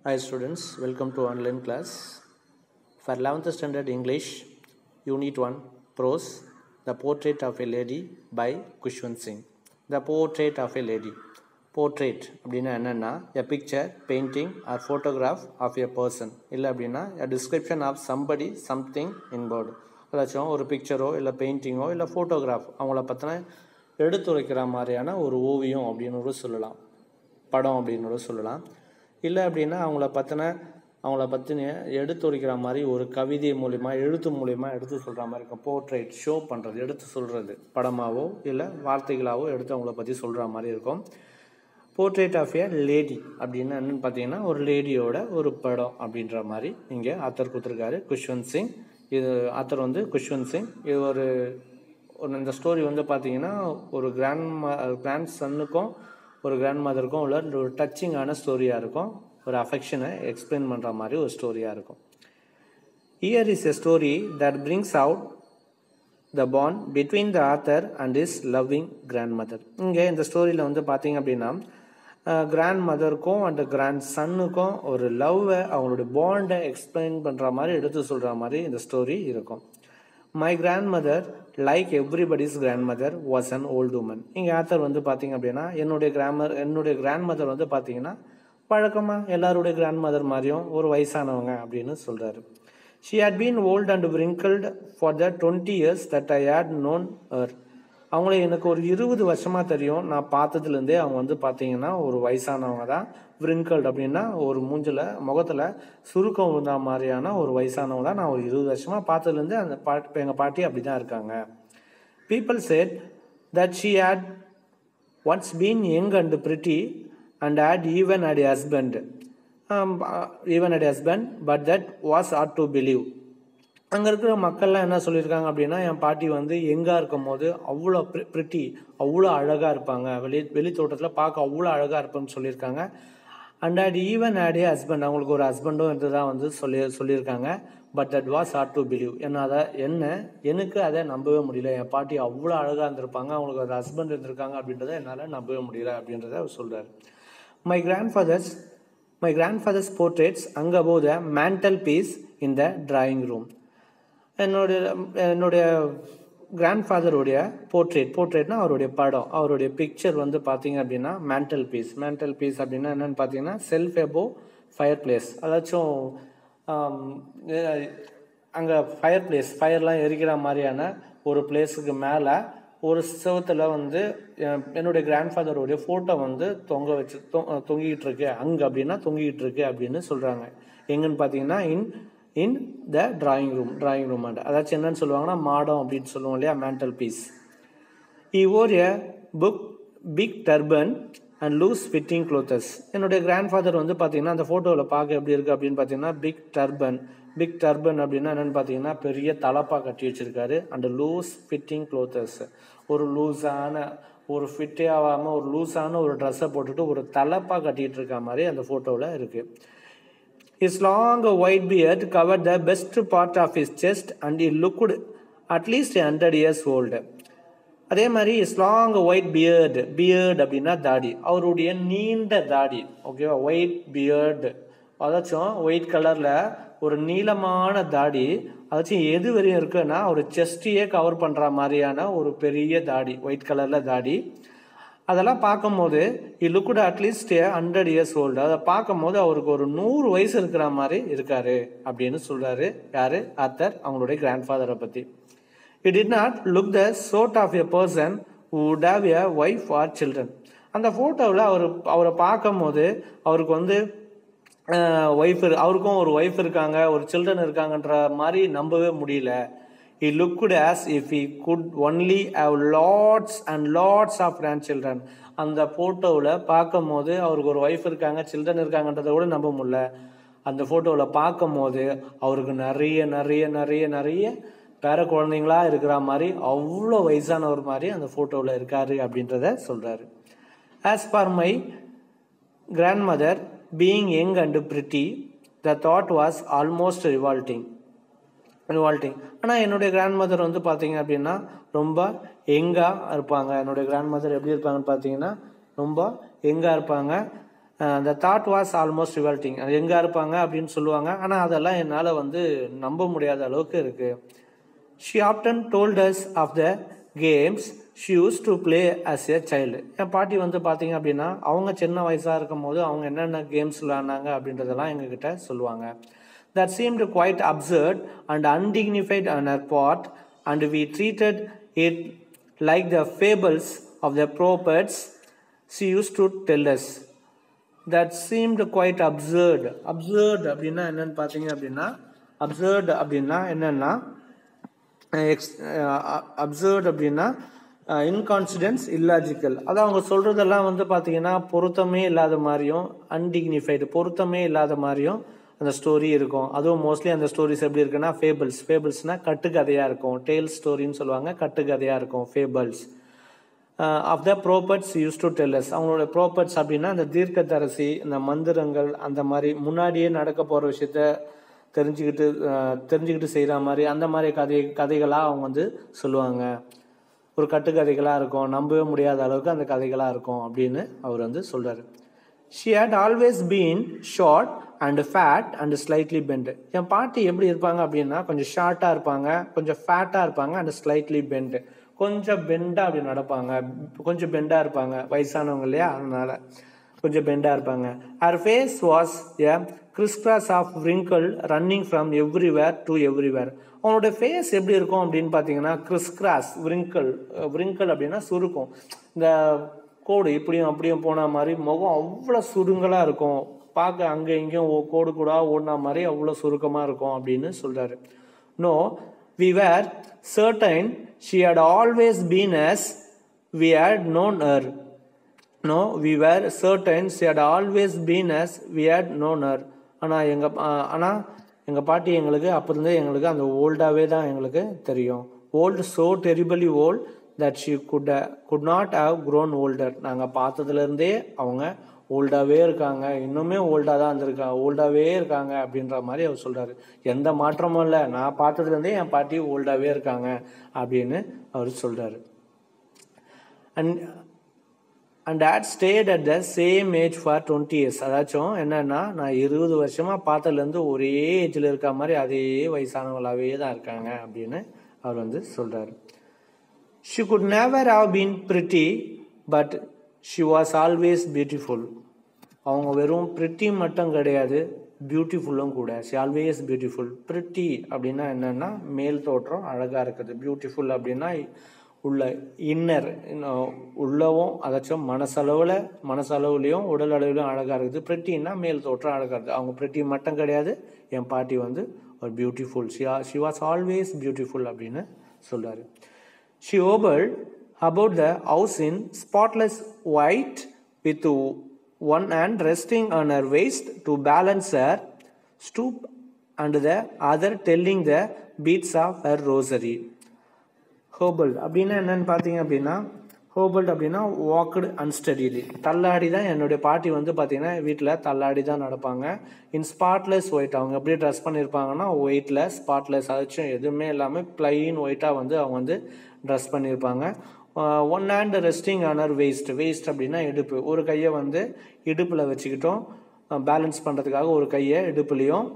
Hi students, welcome to online class. For 11th standard English, Unit 1, Prose, The Portrait of a Lady by Kushwant Singh. The Portrait of a Lady. Portrait அப்படின்னா என்னென்னா a picture, painting or photograph of a person இல்லை அப்படின்னா a description of somebody, something in word. ஏதாச்சும் ஒரு பிக்சரோ இல்லை பெயிண்டிங்கோ இல்லை photograph அவங்கள பற்றின எடுத்துரைக்கிற மாதிரியான ஒரு ஓவியம் அப்படின்னு கூட சொல்லலாம் படம் அப்படின்னு கூட சொல்லலாம் இல்லை அப்படின்னா அவங்கள பற்றின அவங்கள பற்றின எடுத்துரைக்கிற மாதிரி ஒரு கவிதை மூலிமா எழுத்து மூலிமா எடுத்து சொல்கிற மாதிரி இருக்கும் போர்ட்ரேட் ஷோ பண்ணுறது எடுத்து சொல்கிறது படமாவோ இல்லை வார்த்தைகளாவோ எடுத்து அவங்கள பற்றி சொல்கிற மாதிரி இருக்கும் போர்ட்ரேட் ஆஃப் ஏ லேடி அப்படின்னு என்னன்னு பார்த்தீங்கன்னா ஒரு லேடியோட ஒரு படம் அப்படின்ற மாதிரி இங்கே ஆத்தர் கொடுத்துருக்காரு குஷ்வந்த் சிங் இது ஆத்தர் வந்து குஷ்வந்த் சிங் இது ஒரு ஒரு இந்த ஸ்டோரி வந்து பார்த்தீங்கன்னா ஒரு கிராண்ட் கிராண்ட் சன்னுக்கும் ஒரு கிராண்ட் மதருக்கும் உள்ள ஒரு டச்சிங்கான ஸ்டோரியாக இருக்கும் ஒரு அஃபெக்ஷனை எக்ஸ்பிளைன் பண்ணுற மாதிரி ஒரு ஸ்டோரியாக இருக்கும் here is a story that brings out the bond between the author and his loving grandmother இங்கே இந்த ஸ்டோரியில் வந்து பார்த்தீங்க அப்படின்னா கிராண்ட் மதருக்கும் அண்ட் கிராண்ட் சன்னுக்கும் ஒரு லவ்வை அவங்களுடைய பாண்டை எக்ஸ்பிளைன் பண்ணுற மாதிரி எடுத்து சொல்கிற மாதிரி இந்த ஸ்டோரி இருக்கும் my grandmother like everybody's grandmother was an old woman இங்கே ஆத்தர் வந்து பார்த்தீங்க அப்படின்னா என்னுடைய கிராமர் என்னுடைய கிராண்ட் மதர் வந்து பார்த்தீங்கன்னா வழக்கமாக எல்லாருடைய கிராண்ட் மதர் மாதிரியும் ஒரு வயசானவங்க அப்படின்னு சொல்கிறாரு she had been old and wrinkled for the twenty years that I had known her அவங்கள எனக்கு ஒரு இருபது வருஷமாக தெரியும் நான் பார்த்ததுலேருந்தே அவங்க வந்து பார்த்தீங்கன்னா ஒரு வயசானவங்க தான் விரிங்கல்ட் அப்படின்னா ஒரு மூஞ்சில் முகத்தில் சுருக்கம் வந்த மாதிரியான ஒரு வயசானவங்க தான் நான் ஒரு இருபது வருஷமாக பார்த்ததுலேருந்து அந்த பாட்டு எங்கள் பாட்டி அப்படி தான் இருக்காங்க people said that she had once been young and pretty and had even had husband even had husband but that was hard to believe அங்கே இருக்கிற மக்கள்லாம் என்ன சொல்லியிருக்காங்க அப்படின்னா என் பாட்டி வந்து எங்காக இருக்கும் போது அவ்வளோ பிரிட்டி அவ்வளோ அழகாக இருப்பாங்க வெளி வெளி தோட்டத்தில் பார்க்க அவ்வளோ அழகாக இருப்பேன்னு சொல்லியிருக்காங்க and had even had a husband அவங்களுக்கு ஒரு ஹஸ்பண்டும் என்று தான் வந்து சொல்லி சொல்லியிருக்காங்க but that was hard to believe என்ன அதை என்ன எனக்கு அதை நம்பவே முடியல என் பாட்டி அவ்வளோ அழகாக இருந்திருப்பாங்க அவங்களுக்கு ஒரு ஹஸ்பண்ட் இருந்திருக்காங்க அப்படின்றத என்னால் நம்பவே முடியல அப்படின்றத அவர் சொல்கிறார் my grandfather's my grandfather's portraits அங்கே above the mantelpiece in the drawing room என்னுடைய என்னுடைய கிராண்ட் ஃபாதருடைய போர்ட்ரேட் போர்ட்ரேட்னா அவருடைய படம் அவருடைய பிக்சர் வந்து பார்த்தீங்க அப்படின்னா மேண்டல் பீஸ் மேண்டல் பீஸ் அப்படின்னா என்னென்னு பார்த்தீங்கன்னா செல்ஃப் எபோ ஃபயர் பிளேஸ் அதாச்சும் அங்கே ஃபயர் பிளேஸ் ஃபயர்லாம் எரிக்கிற மாதிரியான ஒரு பிளேஸுக்கு மேலே ஒரு செவத்தில் வந்து என்னுடைய கிராண்ட் ஃபாதருடைய ஃபோட்டோ வந்து தொங்க வச்சு தொங்கிக்கிட்டு இருக்கு அங்கே அப்படின்னா தொங்கிக்கிட்டு இருக்கு அப்படின்னு சொல்கிறாங்க எங்கன்னு பார்த்தீங்கன்னா in in the drawing room drawing room and அதாச்சும் என்னன்னு சொல்லுவாங்கன்னா மாடம் அப்படின்னு சொல்லுவோம் இல்லையா mantelpiece he wore a big big turban and loose fitting clothes என்னுடைய கிராண்ட் ஃபாதர் வந்து பார்த்தீங்கன்னா அந்த ஃபோட்டோவில் பார்க்க எப்படி இருக்குது அப்படின்னு பார்த்தீங்கன்னா பிக் டர்பன் பிக் டர்பன் அப்படின்னா என்னென்னு பார்த்தீங்கன்னா பெரிய தலப்பாக கட்டி வச்சுருக்காரு அண்ட் லூஸ் ஃபிட்டிங் க்ளோத்தஸ் ஒரு லூஸான ஒரு ஃபிட்டே ஆகாமல் ஒரு லூஸான ஒரு ட்ரெஸ்ஸை போட்டுட்டு ஒரு தலப்பாக கட்டிகிட்டு இருக்க மாதிரி அந்த ஃபோட்டோவில் இருக்குது His long white beard covered the best part of his chest and he looked at least hundred years old அதே மாதிரி his long white beard beard அப்படின்னா தாடி அவருடைய நீண்ட தாடி ஓகேவா ஒயிட் பியர்டு அதாச்சும் ஒயிட் கலரில் ஒரு நீளமான தாடி அதாச்சும் எது வரையும் இருக்குன்னா ஒரு செஸ்டையே கவர் பண்ணுற மாதிரியான ஒரு பெரிய தாடி ஒயிட் கலரில் தாடி அதெல்லாம் பார்க்கும்போது he looked at least hundred years old அதை பார்க்கும்போது அவருக்கு ஒரு நூறு வயசு இருக்கிற மாதிரி இருக்காரு அப்படின்னு சொல்றாரு யாரு ஆத்தர் அவங்களுடைய கிராண்ட் ஃபாதரை பற்றி it did not look the sort of a person would have a wife or children அந்த ஃபோட்டோவில் அவர் அவரை பார்க்கும் போது அவருக்கு வந்து ஒய்ஃப் அவருக்கும் ஒரு ஒய்ஃப் இருக்காங்க ஒரு சில்ட்ரன் இருக்காங்கன்ற மாதிரி நம்பவே முடியல he looked as if he could only have lots and lots of grandchildren அந்த ஃபோட்டோவில் பார்க்கும் போது அவருக்கு ஒரு ஒய்ஃப் இருக்காங்க சில்ட்ரன் இருக்காங்கன்றத கூட நம்ப முடியல அந்த ஃபோட்டோவில் பார்க்கும் போது அவருக்கு நிறைய நிறைய நிறைய நிறைய பேர குழந்தைங்களா இருக்கிற மாதிரி அவ்வளோ வயசானவர் மாதிரி அந்த ஃபோட்டோவில் இருக்காரு அப்படின்றத சொல்கிறாரு as for my grandmother being young and pretty the thought was almost revolting revolting ஆனால் என்னுடைய கிராண்ட் மதர் வந்து பார்த்தீங்க அப்படின்னா ரொம்ப எங்காக இருப்பாங்க என்னுடைய கிராண்ட் மதர் எப்படி இருப்பாங்கன்னு பார்த்தீங்கன்னா ரொம்ப எங்காக இருப்பாங்க அந்த தாட் வாஸ் ஆல்மோஸ்ட் ரிவல்ட்டிங் அது எங்கே இருப்பாங்க அப்படின்னு சொல்லுவாங்க ஆனால் அதெல்லாம் என்னால் வந்து நம்ப முடியாத அளவுக்கு இருக்குது she often told us of the games she used to play as a child என் பாட்டி வந்து பார்த்தீங்க அப்படின்னா அவங்க சின்ன வயசாக இருக்கும் போது அவங்க என்னென்ன கேம்ஸ் விளையாடினாங்க அப்படின்றதெல்லாம் எங்ககிட்ட சொல்லுவாங்க that seemed quite absurd and undignified on her part and we treated it like the fables of the prophets she used to tell us that seemed quite absurd absurd அப்படின்னா என்னன்னு பார்த்தீங்க அப்படின்னா அப்சர்ட் அப்படின்னா என்னன்னா எக்ஸ் அப்சர்ட் அப்படின்னா இன்கான்சிடென்ஸ் illogical அது அவங்க சொல்கிறதெல்லாம் வந்து பார்த்தீங்கன்னா பொருத்தமே இல்லாத மாதிரியும் அன்டிக்னிஃபைடு பொருத்தமே இல்லாத மாதிரியும் அந்த ஸ்டோரி இருக்கும் அதுவும் மோஸ்ட்லி அந்த ஸ்டோரிஸ் எப்படி இருக்குன்னா ஃபேபிள்ஸ் ஃபேபிள்ஸ்னால் கட்டுக்கதையாக இருக்கும் டேல் ஸ்டோரின்னு சொல்லுவாங்க கட்டுக்கதையாக இருக்கும் fables of the prophets used to tell us அவங்களோட ப்ரோபர்ட்ஸ் அப்படின்னா அந்த தீர்க்கதரசி இந்த மந்திரங்கள் அந்த மாதிரி முன்னாடியே நடக்க போகிற விஷயத்த தெரிஞ்சுக்கிட்டு தெரிஞ்சுக்கிட்டு செய்கிற மாதிரி அந்த மாதிரி கதை கதைகளாக அவங்க வந்து சொல்லுவாங்க ஒரு கட்டுக்கதைகளாக இருக்கும் நம்பவே முடியாத அளவுக்கு அந்த கதைகளாக இருக்கும் அப்படின்னு அவர் வந்து சொல்கிறார் she had always been short and fat and slightly bent என் பாட்டி எப்படி இருப்பாங்க அப்படின்னா கொஞ்சம் ஷார்ட்டாக இருப்பாங்க கொஞ்சம் ஃபேட்டாக இருப்பாங்க அண்ட் ஸ்லைட்லி பெண்டு கொஞ்சம் பெண்டாக அப்படி நடப்பாங்க கொஞ்சம் பெண்டாக இருப்பாங்க வயசானவங்க இல்லையா அதனால கொஞ்சம் பெண்டாக இருப்பாங்க her face was a crisscross of wrinkle running from everywhere to everywhere அவனோட ஃபேஸ் எப்படி இருக்கும் அப்படின்னு பார்த்தீங்கன்னா கிறிஸ்கிராஸ் விரிங்கிள் விரிங்கிள் அப்படின்னா சுருக்கும் இந்த கோடு இப்படியும் அப்படியும் போன மாதிரி முகம் அவ்வளோ சுருங்கலாக இருக்கும் பார்க்க அங்கே இங்கேயும் கோடு கூட ஓடினா மாதிரி அவ்வளோ சுருக்கமாக இருக்கும் அப்படின்னு சொல்கிறாரு no we were certain she had always been as we had known her no we were certain she had always been as we had known her ஆனால் எங்கள் ஆனால் எங்கள் பாட்டி எங்களுக்கு அப்போருந்தே எங்களுக்கு அந்த ஓல்டாகவே தான் எங்களுக்கு தெரியும் old so terribly old that she could could not have grown older நாங்கள் பார்த்ததுலேருந்தே அவங்க ஓல்டாகவே இருக்காங்க இன்னுமே ஓல்டாக தான் இருந்திருக்காங்க ஓல்டாகவே இருக்காங்க அப்படின்ற மாதிரி அவர் சொல்கிறாரு எந்த மாற்றமும் இல்லை நான் பார்த்ததுலேருந்தே என் பாட்டி ஓல்டாகவே இருக்காங்க அப்படின்னு அவர் சொல்கிறாரு and and had stayed at the same age for twenty years அதாச்சும் என்னன்னா நான் இருபது வருஷமாக பார்த்ததுலேருந்து ஒரே ஏஜில் இருக்க மாதிரி அதே வயசானவங்களாகவே தான் இருக்காங்க அப்படின்னு அவர் வந்து சொல்கிறாரு she could never have been pretty but she was always beautiful அவங்க வெறும் பிரிட்டி மட்டும் கிடையாது பியூட்டிஃபுல்லும் கூட ஷி ஆல்வேஸ் பியூட்டிஃபுல் பிரிட்டி அப்படின்னா என்னென்னா மேல் தோற்றம் அழகாக இருக்குது பியூட்டிஃபுல் அப்படின்னா உள்ள இன்னர் உள்ளவும் அதாச்சும் மனசளவில் மனசளவுலையும் உடல் அளவுலையும் அழகாக இருக்குது பிரிட்டின்னா மேல் தோற்றம் அழகாக இருக்குது அவங்க பிரிட்டி மட்டும் கிடையாது என் பாட்டி வந்து ஒரு beautiful she she was always beautiful அப்படின்னு சொல்கிறாரு she hobbled about the house in spotless white with one hand resting on her waist to balance her stoop and the other telling the beats of her rosary. Hobbled அப்படின்னா என்னன்னு பார்த்தீங்க அப்படின்னா ஹோபல்ட் அப்படின்னா walked அன்ஸ்டடிலி தள்ளாடி தான் என்னுடைய பாட்டி வந்து பார்த்தீங்கன்னா வீட்டில் தள்ளாடி தான் நடப்பாங்க இன் ஸ்பாட்லெஸ் ஒயிட் அவங்க எப்படி ட்ரெஸ் பண்ணியிருப்பாங்கன்னா ஒயிட்டில் ஸ்பாட்லெஸ் அதாச்சும் எதுவுமே இல்லாமல் பிளைன் ஒயிட்டாக வந்து அவங்க வந்து ட்ரெஸ் பண்ணியிருப்பாங்க one hand resting on her waist waist அப்படின்னா இடுப்பு ஒரு கையை வந்து இடுப்பில் வச்சுக்கிட்டோம் பேலன்ஸ் பண்ணுறதுக்காக ஒரு கையை இடுப்புலையும்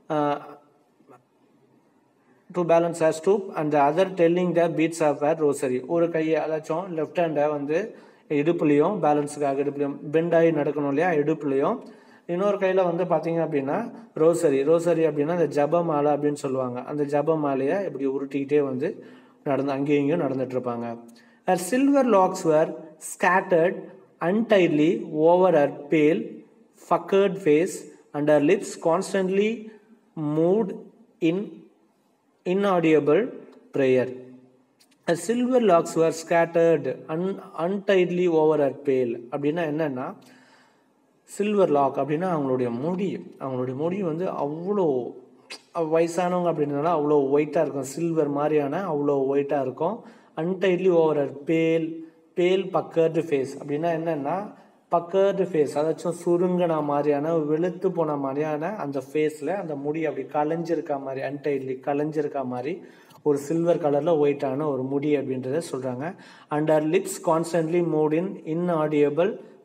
to balance her stoop and the other telling the beads of her rosary ஒரு கையை அதாச்சும் லெஃப்ட் ஹேண்டை வந்து இடுப்புலையும் பேலன்ஸுக்காக இடுப்புலையும் பெண்டாகி நடக்கணும் இல்லையா இடுப்புலையும் இன்னொரு கையில் வந்து பார்த்தீங்க அப்படின்னா ரோசரி ரோசரி அப்படின்னா அந்த ஜப மாலை அப்படின்னு சொல்லுவாங்க அந்த ஜப மாலையை இப்படி உருட்டிக்கிட்டே வந்து நடந்து அங்கேயும் இங்கேயும் நடந்துட்டு இருப்பாங்க Her silver locks were scattered untidily over her pale, puckered face, and her lips constantly moved in inaudible prayer. Her silver locks were scattered un- untidily over her pale. அப்படின்னா என்னன்னா சில்வர் லாக் அப்படின்னா அவங்களுடைய முடி அவங்களுடைய முடி வந்து அவ்வளோ வயசானவங்க அப்படின்றனால அவ்வளோ ஒயிட்டாக இருக்கும் சில்வர் மாதிரியான அவ்வளோ ஒயிட்டாக இருக்கும் அன்டைட்லி ஓவர் பேல் பேல் பக்கர்டு ஃபேஸ் அப்படின்னா என்னென்னா பக்கர்டு ஃபேஸ் அதாச்சும் சுருங்கின மாதிரியான வெளுத்து போன மாதிரியான அந்த ஃபேஸில் அந்த முடி அப்படி கலைஞ்சிருக்க மாதிரி அன்டைட்லி கலைஞ்சிருக்க மாதிரி ஒரு சில்வர் கலரில் ஒயிட்டான ஒரு முடி அப்படின்றத சொல்கிறாங்க and her lips constantly moved in inaudible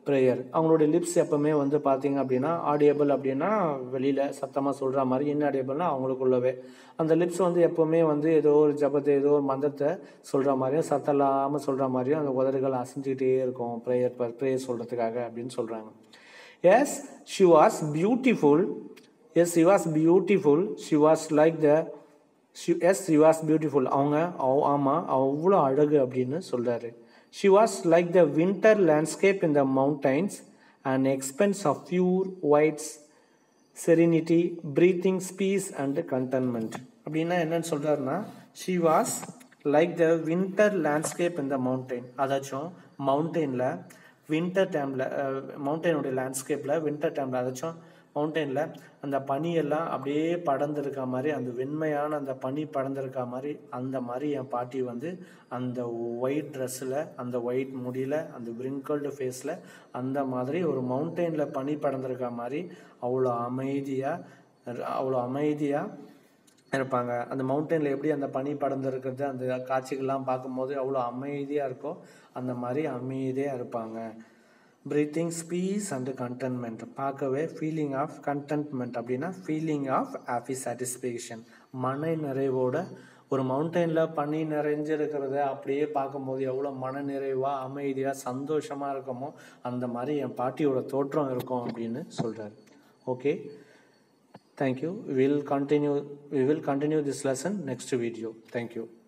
prayer அவங்களுடைய லிப்ஸ் எப்பவுமே வந்து பார்த்தீங்க அப்படின்னா ஆடியபிள் அப்படின்னா வெளியில் சத்தமாக சொல்கிற மாதிரி இன்ஆடியபிள்னா அவங்களுக்குள்ளவே அந்த லிப்ஸ் வந்து எப்போவுமே வந்து ஏதோ ஒரு ஜபத்தை ஏதோ ஒரு மந்திரத்தை சொல்கிற மாதிரியும் சத்தம் இல்லாமல் சொல்கிற மாதிரியும் அந்த உதடுகள் அசைஞ்சிக்கிட்டே இருக்கும் ப்ரேயர் ப்ரேயர் சொல்கிறதுக்காக அப்படின்னு சொல்கிறாங்க yes she was beautiful yes she was beautiful she was like the she yes she was beautiful அவங்க அவ் ஆமாம் அவ்வளோ அழகு அப்படின்னு சொல்கிறாரு she was like the winter landscape in the mountains and expanse of pure whites serenity breathing peace and contentment அப்படின்னா என்னன்னு சொல்கிறாருன்னா she was like the winter landscape in the mountain அதாச்சும் மவுண்டெயினில் வின்டர் டைமில் மவுண்டெயினுடைய லேண்ட்ஸ்கேப்பில் வின்டர் டைமில் அதாச்சும் மவுண்டெயினில் அந்த பனியெல்லாம் அப்படியே படர்ந்துருக்க மாதிரி அந்த வெண்மையான அந்த பனி படர்ந்துருக்க மாதிரி அந்த மாதிரி என் பாட்டி வந்து அந்த ஒயிட் ட்ரெஸ்ஸில் அந்த ஒயிட் முடியில் அந்த விரிங்கல்டு ஃபேஸில் அந்த மாதிரி ஒரு மவுண்டெயினில் பனி படர்ந்துருக்க மாதிரி அவ்வளோ அமைதியாக அவ்வளோ அமைதியாக இருப்பாங்க அந்த மவுண்டனில் எப்படி அந்த பனி படர்ந்து இருக்கிறது அந்த காட்சிகள்லாம் பார்க்கும்போது அவ்வளோ அமைதியாக இருக்கோ அந்த மாதிரி அமைதியாக இருப்பாங்க பிரீத்திங் ஸ்பீஸ் அண்ட் கண்டென்ட்மெண்ட் பார்க்கவே ஃபீலிங் ஆஃப் கண்டென்ட்மெண்ட் அப்படின்னா ஃபீலிங் ஆஃப் ஹாப்பி சாட்டிஸ்ஃபேக்ஷன் மன நிறைவோட ஒரு மவுண்டனில் பனி நிறைஞ்சிருக்கிறத அப்படியே பார்க்கும்போது எவ்வளோ மன நிறைவாக அமைதியாக சந்தோஷமாக இருக்குமோ அந்த மாதிரி என் பாட்டியோட தோற்றம் இருக்கும் அப்படின்னு சொல்கிறாரு okay thank you we will continue we will continue this lesson next video thank you